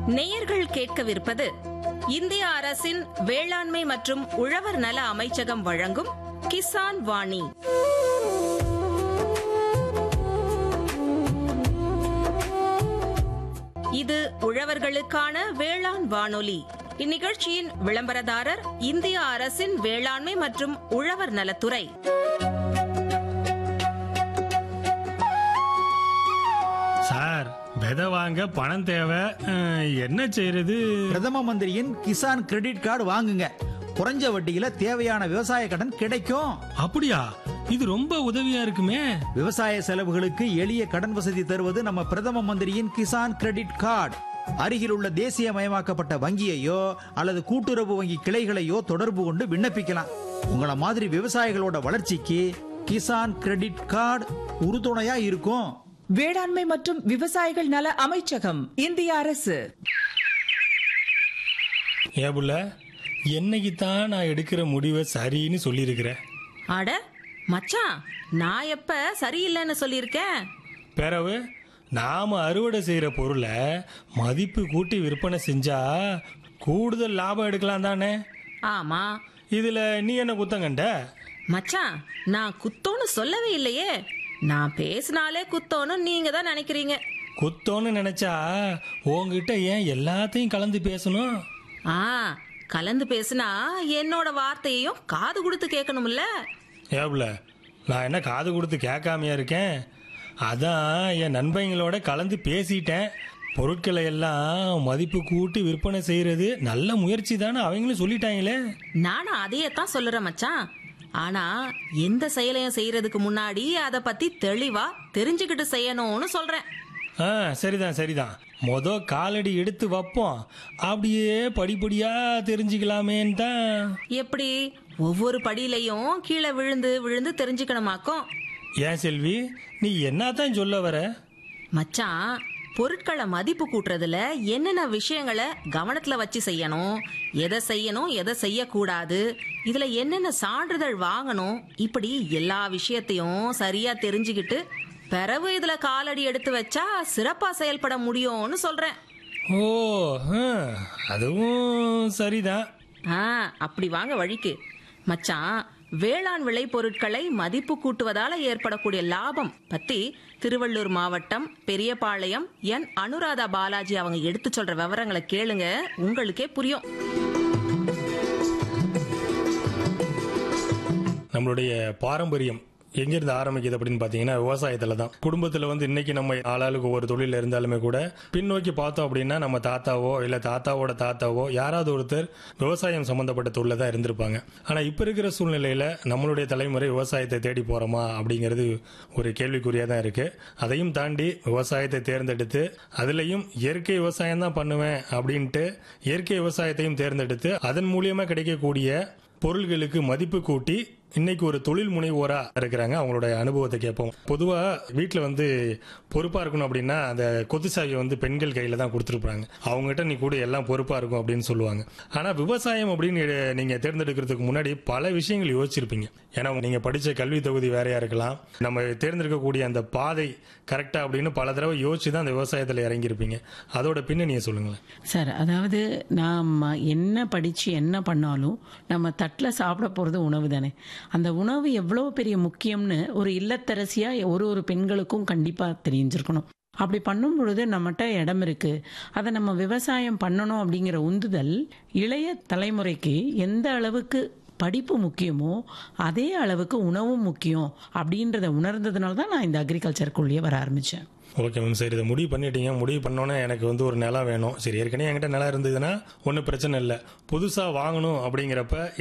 நேயர்கள் கேட்கவிருப்பது இந்திய அரசின் வேளாண்மை மற்றும் உழவர் நல அமைச்சகம் வழங்கும் கிசான் வாணி இது உழவர்களுக்கான வேளாண் வானொலி இந்நிகழ்ச்சியின் விளம்பரதாரர் இந்திய அரசின் வேளாண்மை மற்றும் உழவர் நலத்துறை சார் விதை வாங்க பணம் தேவை அஹ், என்ன செய்யறது பிரதம மந்திரியின் கிசான் கிரெடிட் கார்டு வாங்குங்க குறைஞ்ச வட்டியில தேவையான விவசாய கடன் கிடைக்கும் அப்படியா இது ரொம்ப உதவியா இருக்குமே விவசாய செலவுகளுக்கு எளிய கடன் வசதி தருவது நம்ம பிரதம மந்திரியின் கிசான் கிரெடிட் கார்டு அருகில் உள்ள தேசியமயமாக்கப்பட்ட வங்கியையோ அல்லது கூட்டுறவு வங்கி கிளைகளையோ தொடர்பு கொண்டு விண்ணப்பிக்கலாம் உங்கள மாதிரி விவசாயிகளோட வளர்ச்சிக்கு கிசான் கிரெடிட் கார்டு உறுதுணையா இருக்கும் வேளாண்மை மற்றும் விவசாயிகள் நல அமைச்சகம் இந்திய அரசு ஏபுள்ள என்னைக்கு தான் நான் எடுக்கிற முடிவை சரின்னு சொல்லியிருக்கிறேன் அட மச்சான் நான் எப்ப சரியில்லைன்னு சொல்லியிருக்கேன் பிறவு நாம அறுவடை செய்யற பொருளை மதிப்பு கூட்டி விற்பனை செஞ்சா கூடுதல் லாபம் எடுக்கலாம் தானே ஆமா இதுல நீ என்ன குத்தம் கண்ட மச்சான் நான் குத்தோன்னு சொல்லவே இல்லையே நான் பேசினாலே குத்தோன்னு நீங்க தான் நினைக்கிறீங்க குத்தோன்னு நினைச்சா உன்கிட்ட ஏன் எல்லாத்தையும் கலந்து பேசணும் ஆ கலந்து பேசினா என்னோட வார்த்தையையும் காது கொடுத்து கேட்கணும்ல ஏப்ல நான் என்ன காது கொடுத்து கேட்காமையா இருக்கேன் அதான் என் நண்பங்களோட கலந்து பேசிட்டேன் பொருட்களை எல்லாம் மதிப்பு கூட்டி விற்பனை செய்யறது நல்ல முயற்சி தானே அவங்களும் சொல்லிட்டாங்களே நானும் அதையே தான் சொல்லுறேன் மச்சான் ஆனா எந்த செயலையும் செய்யறதுக்கு முன்னாடி அத பத்தி தெளிவா தெரிஞ்சுக்கிட்டு செய்யணும்னு சொல்றேன் ஆ சரிதான் சரிதான் மொத காலடி எடுத்து வைப்போம் அப்படியே படிப்படியா தெரிஞ்சுக்கலாமேன்னு தான் எப்படி ஒவ்வொரு படியிலையும் கீழே விழுந்து விழுந்து தெரிஞ்சுக்கணுமாக்கும் ஏன் செல்வி நீ என்னத்தான் சொல்ல வர மச்சான் பொருட்களை மதிப்பு கூட்டுறதுல என்னென்ன விஷயங்களை கவனத்துல வச்சு செய்யணும் எதை செய்யணும் எதை செய்யக்கூடாது இதுல என்னென்ன சான்றிதழ் வாங்கணும் இப்படி எல்லா விஷயத்தையும் சரியா தெரிஞ்சுக்கிட்டு பிறகு இதுல காலடி எடுத்து வச்சா சிறப்பா செயல்பட முடியும்னு சொல்றேன் ஓ ஹம், அதுவும் சரிதான் ஆ அப்படி வாங்க வழிக்கு மச்சான் வேளாண் விளைபொருட்களை மதிப்பு கூட்டுவதால ஏற்படக்கூடிய லாபம் பத்தி திருவள்ளூர் மாவட்டம் பெரியபாளையம் என் அனுராதா பாலாஜி அவங்க எடுத்து சொல்ற விவரங்களை கேளுங்க உங்களுக்கே புரியும் நம்மளுடைய பாரம்பரியம் எங்கிருந்து ஆரம்பிக்குது அப்படின்னு பார்த்தீங்கன்னா விவசாயத்தில் தான் குடும்பத்தில் வந்து இன்னைக்கு நம்ம ஆளாளுக்கு ஒவ்வொரு தொழில் இருந்தாலுமே கூட பின்னோக்கி பார்த்தோம் அப்படின்னா நம்ம தாத்தாவோ இல்லை தாத்தாவோட தாத்தாவோ யாராவது ஒருத்தர் விவசாயம் சம்மந்தப்பட்ட தொழில தான் இருந்திருப்பாங்க ஆனால் இப்போ இருக்கிற சூழ்நிலையில் நம்மளுடைய தலைமுறை விவசாயத்தை தேடி போகிறோமா அப்படிங்கிறது ஒரு கேள்விக்குறியாக தான் இருக்குது அதையும் தாண்டி விவசாயத்தை தேர்ந்தெடுத்து அதுலேயும் இயற்கை விவசாயம் தான் பண்ணுவேன் அப்படின்ட்டு இயற்கை விவசாயத்தையும் தேர்ந்தெடுத்து அதன் மூலியமாக கிடைக்கக்கூடிய பொருள்களுக்கு மதிப்பு கூட்டி இன்னைக்கு ஒரு தொழில் முனைவோரா இருக்கிறாங்க அவங்களோட அனுபவத்தை கேட்போம் பொதுவா வீட்டில் வந்து பொறுப்பா இருக்கணும் அப்படின்னா அந்த கொத்து சாவியை வந்து பெண்கள் கையில தான் கொடுத்துருப்பாங்க அவங்ககிட்ட நீ கூட எல்லாம் பொறுப்பா இருக்கும் அப்படின்னு சொல்லுவாங்க ஆனா விவசாயம் அப்படின்னு நீங்க தேர்ந்தெடுக்கிறதுக்கு முன்னாடி பல விஷயங்கள் யோசிச்சிருப்பீங்க ஏன்னா நீங்க படிச்ச கல்வி தொகுதி வேறையா இருக்கலாம் நம்ம தேர்ந்தெடுக்கக்கூடிய அந்த பாதை கரெக்டா அப்படின்னு பல தடவை யோசிச்சு தான் அந்த விவசாயத்தில் இறங்கியிருப்பீங்க அதோட பின்னணியை சொல்லுங்களேன் சார் அதாவது நாம் என்ன படித்து என்ன பண்ணாலும் நம்ம தட்டில் சாப்பிட போகிறது உணவு தானே அந்த உணவு எவ்வளோ பெரிய முக்கியம்னு ஒரு இல்லத்தரசியாக ஒரு ஒரு பெண்களுக்கும் கண்டிப்பாக தெரிஞ்சிருக்கணும் அப்படி பண்ணும் பொழுது நம்மகிட்ட இடம் இருக்கு அதை நம்ம விவசாயம் பண்ணணும் அப்படிங்கிற உந்துதல் இளைய தலைமுறைக்கு எந்த அளவுக்கு படிப்பு முக்கியமோ அதே அளவுக்கு உணவும் முக்கியம் அப்படின்றத உணர்ந்ததுனால தான் நான் இந்த அக்ரிகல்ச்சருக்குள்ளேயே வர ஆரம்பித்தேன் ஓகே மேம் சரி இதை முடிவு பண்ணிட்டீங்க முடிவு பண்ணோன்னே எனக்கு வந்து ஒரு நிலம் வேணும் சரி ஏற்கனவே என்கிட்ட நிலம் இருந்ததுன்னா ஒன்றும் பிரச்சனை இல்லை புதுசாக வாங்கணும் அப்படிங்கிறப்ப